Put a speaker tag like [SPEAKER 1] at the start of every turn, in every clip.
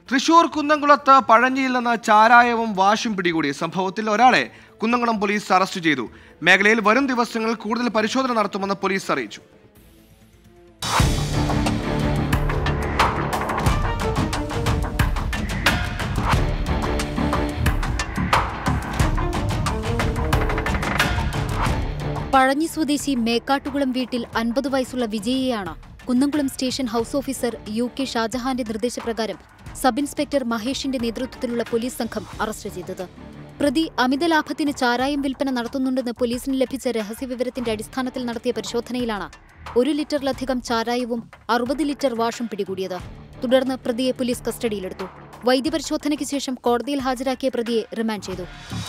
[SPEAKER 1] തൃശൂർ കുന്നംകുളത്ത് പഴഞ്ഞിയിൽ നിന്ന് ചാരായവും വാശും പിടികൂടി സംഭവത്തിൽ ഒരാളെ കുന്നംകുളം പോലീസ് അറസ്റ്റ് ചെയ്തു മേഖലയിൽ വരും ദിവസങ്ങളിൽ കൂടുതൽ പരിശോധന നടത്തുമെന്ന് പോലീസ് അറിയിച്ചു
[SPEAKER 2] പഴഞ്ഞി സ്വദേശി മേക്കാട്ടുകുളം വീട്ടിൽ അൻപത് വയസ്സുള്ള വിജയിയെയാണ് Kunnamkulam station house officer U K ഷാജഹാന്റെ നിർദ്ദേശപ്രകാരം സബ് ഇൻസ്പെക്ടർ മഹേഷിന്റെ നേതൃത്വത്തിലുള്ള പോലീസ് സംഘം അറസ്റ്റ് ചെയ്തത് പ്രതി അമിത ലാഭത്തിന് ചാരായം വിൽപ്പന നടത്തുന്നുണ്ടെന്ന് പോലീസിന് ലഭിച്ച രഹസ്യവിവരത്തിന്റെ അടിസ്ഥാനത്തിൽ നടത്തിയ പരിശോധനയിലാണ് ഒരു ലിറ്ററിലധികം ചാരായവും അറുപത് ലിറ്റർ വാഷും പിടികൂടിയത് തുടർന്ന് പ്രതിയെ പോലീസ് കസ്റ്റഡിയിലെടുത്തു വൈദ്യപരിശോധനയ്ക്ക് ശേഷം കോടതിയിൽ ഹാജരാക്കിയ പ്രതിയെ റിമാൻഡ് ചെയ്തു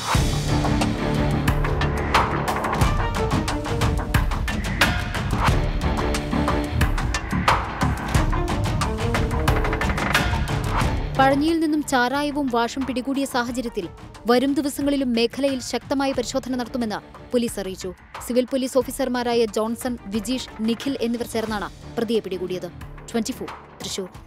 [SPEAKER 2] പഴഞ്ഞിയിൽ നിന്നും ചാരായവും വാഷും പിടികൂടിയ സാഹചര്യത്തിൽ വരും ദിവസങ്ങളിലും മേഖലയിൽ ശക്തമായ പരിശോധന നടത്തുമെന്ന് പോലീസ് അറിയിച്ചു സിവിൽ പോലീസ് ഓഫീസർമാരായ ജോൺസൺ വിജീഷ് നിഖിൽ എന്നിവർ ചേർന്നാണ് പ്രതിയെ പിടികൂടിയത് ട്വന്റി തൃശൂർ